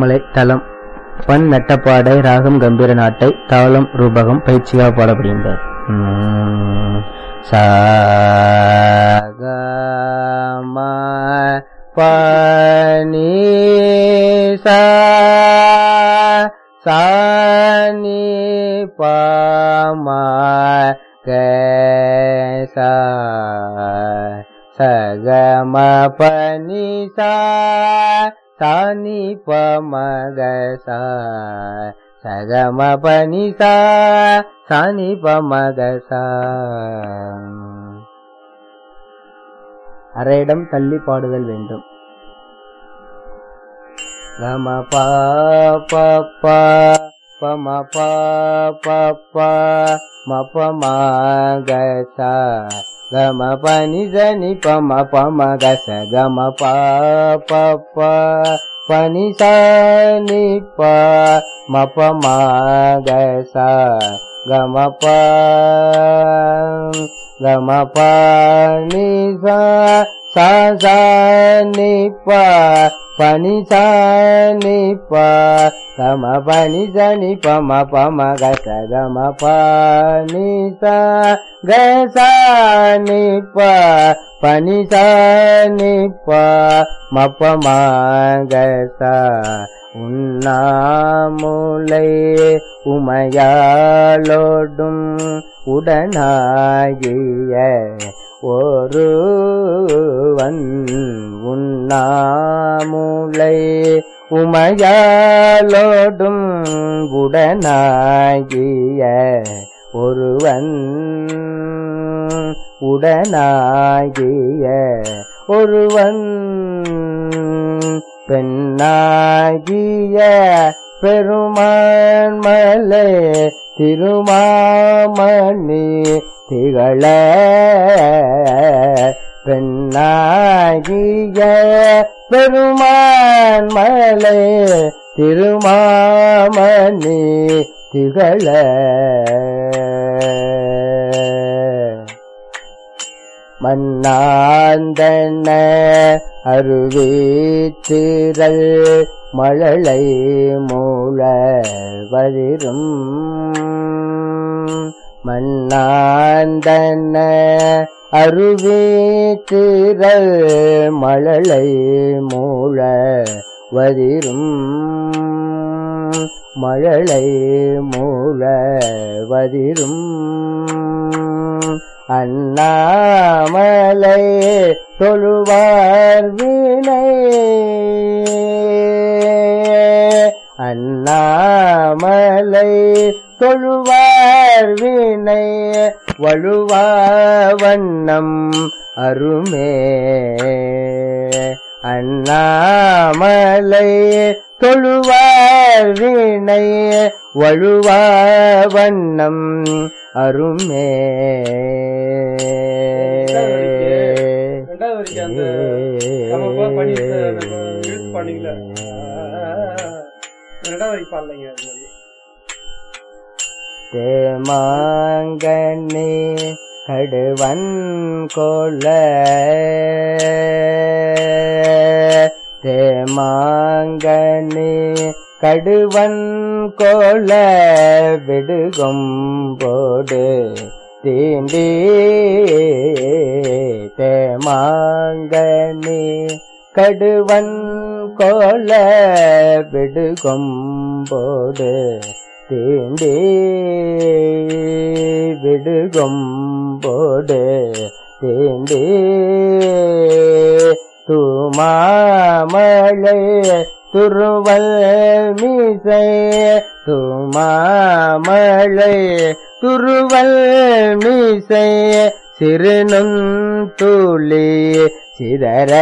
திருவண்ணாமலை தலம் பண் மெட்டப்பாடை ராகம் கம்பீர நாட்டை தாளம் ரூபகம் பயிற்சியாக பாடப்படுகின்றார் உம் சா க ம ப நீ சா சா நீ ப ம க சா ச க ம ப நீ சா சா நீ ப ம க சா ச க ம ப நீ சா சா நீ ப ம க சா அரையிடம் தள்ளி பாடுதல் வேண்டும் கம ப ப ப ப ம ப ப ப ம ப ம க சா கம ப நி ச நி ப ம ப ம க ச கம ப ப ப ப நி ச நி ப ம ப ம க சா கம ப கம ப நி ச சா சா நி ப பனி சா நி ப கம பனி ச நி ப ம ப ம க ச கம ப நி ச க சா நி ப பனி ச நி ப ம ப ம க ச உண்ணாமுலை உமையாளோடும் உடனாகிய ஒருவன் உண்ணாமுலை உமையாளோடும் உடனாகிய ஒருவன் உடனாகிய ஒருவன் பெண்ணாகிய பெருமான் மலை திருமாமணி திகழ பெண்ணாகிய பெருமான் மலை திருமாமணி திகழ மன்னாந்தன அருவீத்திரல் மழலை மூல வதிரும் மன்னாந்தன அருவீத்திரல் மழலை மூல வதிரும் மழலை மூல வதிரும் அண்ணாமலை தொழுவார் வினை அண்ணாமலை தொழுவார் வினை வழுவா வண்ணம் அருமே அண்ணாமலை தொழுவார் வினை வழுவா வண்ணம் அருமே ரெண்டாவது வரைக்கும் அந்த நம்ம போ பண்ணி நம்ம இழுத்து பண்ணீங்களா ரெண்டாவது வரைக்கும் பாடலைங்க அது மாதிரி. தேமாங்கனி கடுவன் கொல தேமாங்கனி கடுவன் கொல விடுகொம்போடு தீண்டி தேமாங்கனி கடுவன் கொல விடுகொம்போடு தீண்டி விடுகொம்போடு தீண்டி தூமாமலை துருவல் மீசை தூமாமலை துருவல் மீசை சிறுநும் துளி சிதற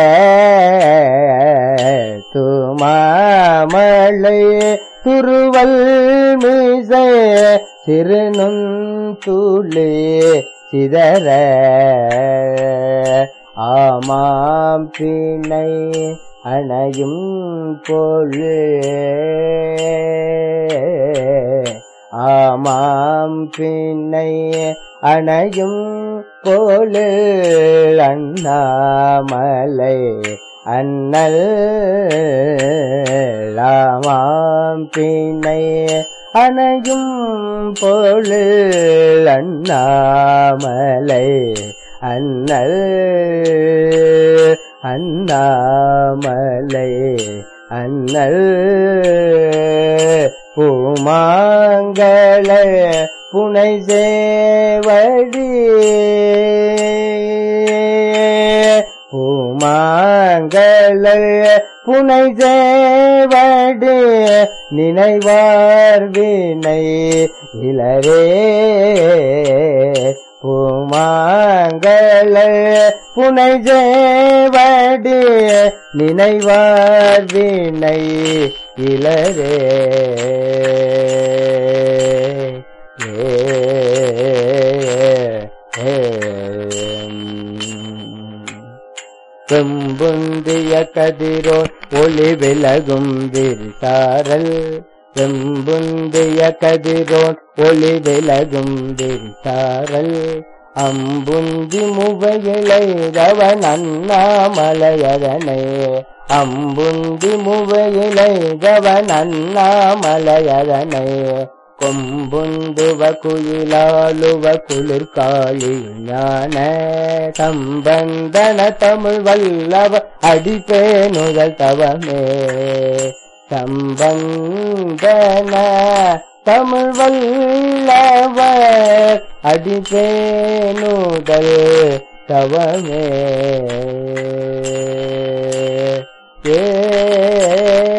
தூமாமலை துருவல் மீசை சிறுநும் துளி சிதற ஆமாம் பிணை அணையும் பொழு ஆமாம் பின்னை அணையும் போலு அண்ணாமலை அண்ணல் லாமாம் பின்னை அணையும் பொருள் அண்ணாமலை அண்ணல் அண்ணாமலை அண்ணல் பூமாங்கள புனை சேவடி பூமாங்கள புனை சேவடி நினைவார் வினை இளரே பூமாங்கள புனை சேவடி நினைவார் வினை இளரே ஏ, ஏ, செம்புந்திய கதிரோன் ஒளி விலகும் விரிசாரல் செம்புந்திய கதிரோன் ஒளி விலகும் விரிசாரல் அம்புந்தி முவையிலைதவன் அண்ணாமலையதனை அம்புந்தி முவையிலைதவன் அண்ணாமலையதனை கொம்புந்துவ குயிலாளுவ குளிர்காளி ஞான சம்பந்தன தமிழ் வல்லவ அடிப்பேனுதல் தவமே சம்பந்தன தமிழ் வல்லவ அடிப்பேனுதல் தவமே ஏ